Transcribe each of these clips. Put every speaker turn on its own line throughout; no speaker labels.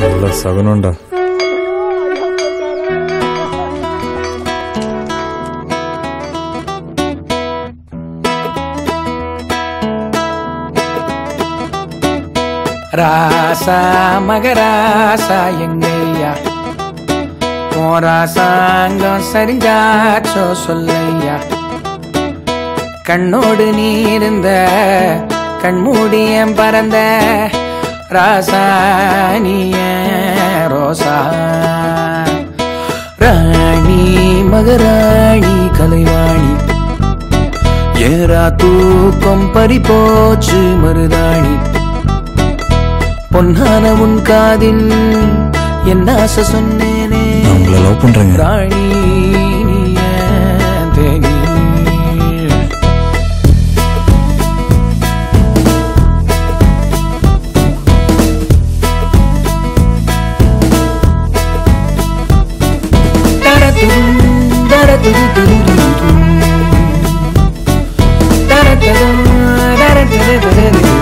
நல்ல சகுனம்டா
ராசா மகராசா எங்கய்யா போராசாங்கம் சரிஞ்சாச்சோ சொல்லையா கண்ணோடு நீ இருந்த கண்மூடியம் பறந்த ராசானிய ரோசா ராணி மகராணி கலைவாணி ஏரா தூக்கம் பறிபோச்சு மருதாணி பொன்னான உன் காதில் என்ன ஆசை சொன்னேனே
நான் உங்களை லவ் பண்றேங்க
ராணி நீ ஏன் தேனி தரதும், தரதுதுதுதுதுதுதும். தரததும், தரதுதுதுதுதுதும்.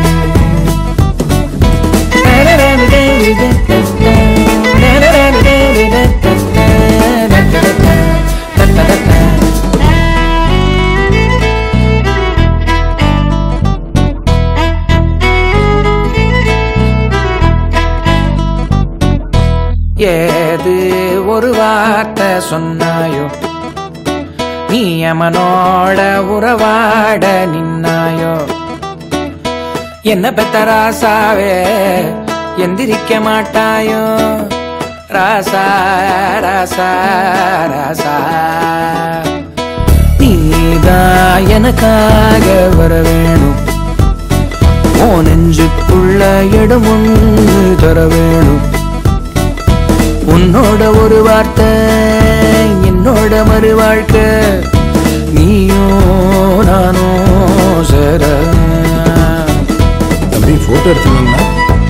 ஏது ஒரு வார்த்தை சொன்னாயோ நீ அமனோட உறவாட நின்னாயோ என்ன பெத்த ராசாவே எந்திரிக்க மாட்டாயோ ராசா ராசா ராசா நீதான் எனக்காக வர வேணும் ஓ நெஞ்சுக்குள்ள இடம் ஒன்று தர வேணும் உன்னோட ஒரு வார்த்தை என்னோட மறு வாழ்க்கை நீயும் நானும் சேர
தம்பி போட்டோ எடுத்தீங்கன்னா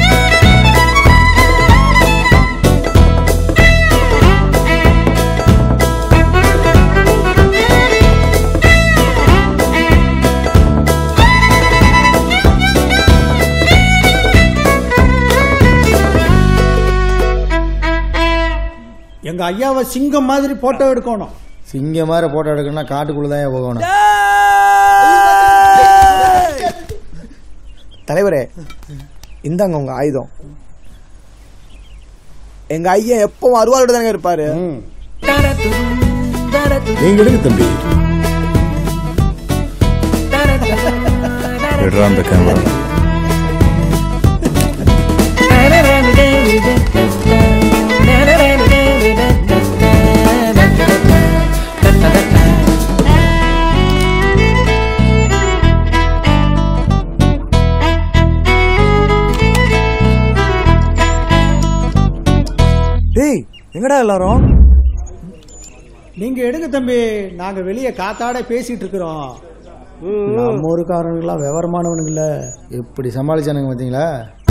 எங்க ஐயாவை சிங்கம் மாதிரி போட்டோ எடுக்கணும்
சிங்க மாதிரி போட்டோ எடுக்கணும்னா காட்டுக்குள்ள தான் போகணும்
தலைவரே இந்தாங்க உங்க ஆயுதம் எங்க ஐயா எப்பவும் அருவாளோட தானே இருப்பாரு
நீங்க எடுங்க தம்பி விடுறா அந்த கேமரா
டேய் எங்கடா எல்லாரும்
நீங்க எடுங்க தம்பி நாங்க வெளியே காத்தாட பேசிட்டு இருக்கிறோம்
நம்ம ஊருக்காரனுங்களாம் விவரமானவனுங்கள எப்படி சமாளிச்சானுங்க பார்த்தீங்களா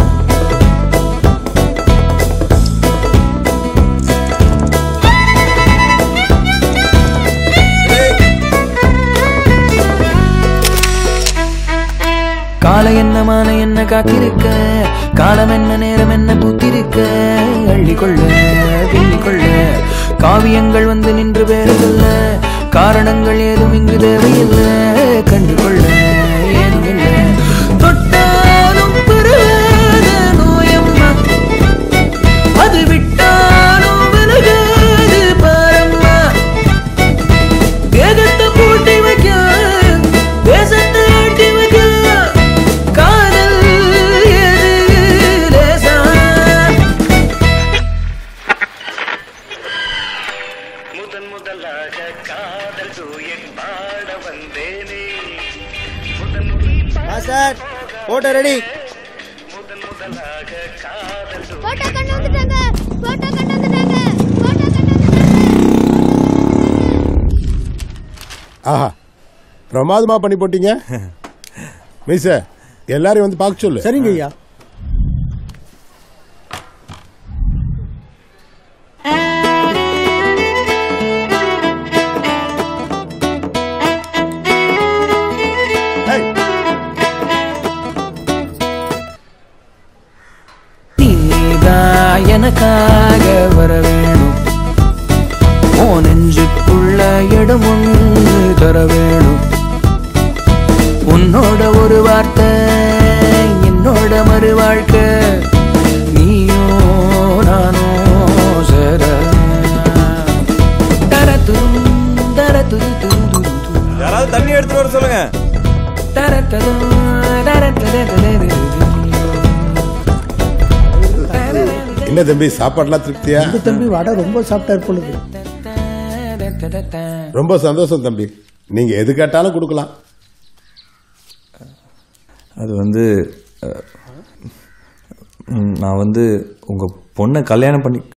காலை என்ன மாலை என்ன காத்திருக்க காலம் என்ன நேரம் என்ன பூத்திருக்க அள்ளிக்கொள்ள பின்னிக்கொள்ள காவியங்கள் வந்து நின்று வேறுதல்ல காரணங்கள் ஏதும் இங்கு தேவையில்லை கண்டு கொள்ள ஏதும் இல்லை தொட்டாலும் பெறாத நோயம்மா அது விட்டாலும் விலகாது பாரம்மா வேகத்தை பூட்டி வைக்க வேசத்தை ஆட்டி வைக்க காதல் எது லேசா
முதன் முதலாக காதல் தூயன் பாட வந்தேனே முதன் நீ
மாஸ்டர் போட்டோ ரெடி
முதன் முதலாக காதல்
போட்டோ கண்டு வந்துட்டாங்க போட்டோ கண்டு வந்துட்டாங்க போட்டோ கண்டு வந்துட்டாங்க
ஆஹா பிரமாதமா பண்ணி போட்டீங்க மிஸ் எல்லாரையும் வந்து பார்க்க சொல்லு
சரிங்க ஐயா
நீதான் எனக்காக வர வேணும் ஓ நெஞ்சுக்குள்ள இடம் ஒன்று தர வேணும் உன்னோட ஒரு வார்த்தை என்னோட மறு வாழ்க்கை நீயோ நானோ சர தரத்துரும் தரத்துரு துரு துரு துரு.
யாராவது தண்ணி எடுத்துட்டு வர சொல்லுங்க
தரத்ததும் தரத்தததததது.
என்ன தம்பி சாப்பாடுலாம் திருப்தியா
இந்த தம்பி வடை ரொம்ப சாப்பிட்டா பொழுது
ரொம்ப சந்தோஷம் தம்பி நீங்க எது கேட்டாலும் கொடுக்கலாம்
அது வந்து அஹ், ம், நான் வந்து உங்கள் பொண்ணை கல்யாணம் பண்ணி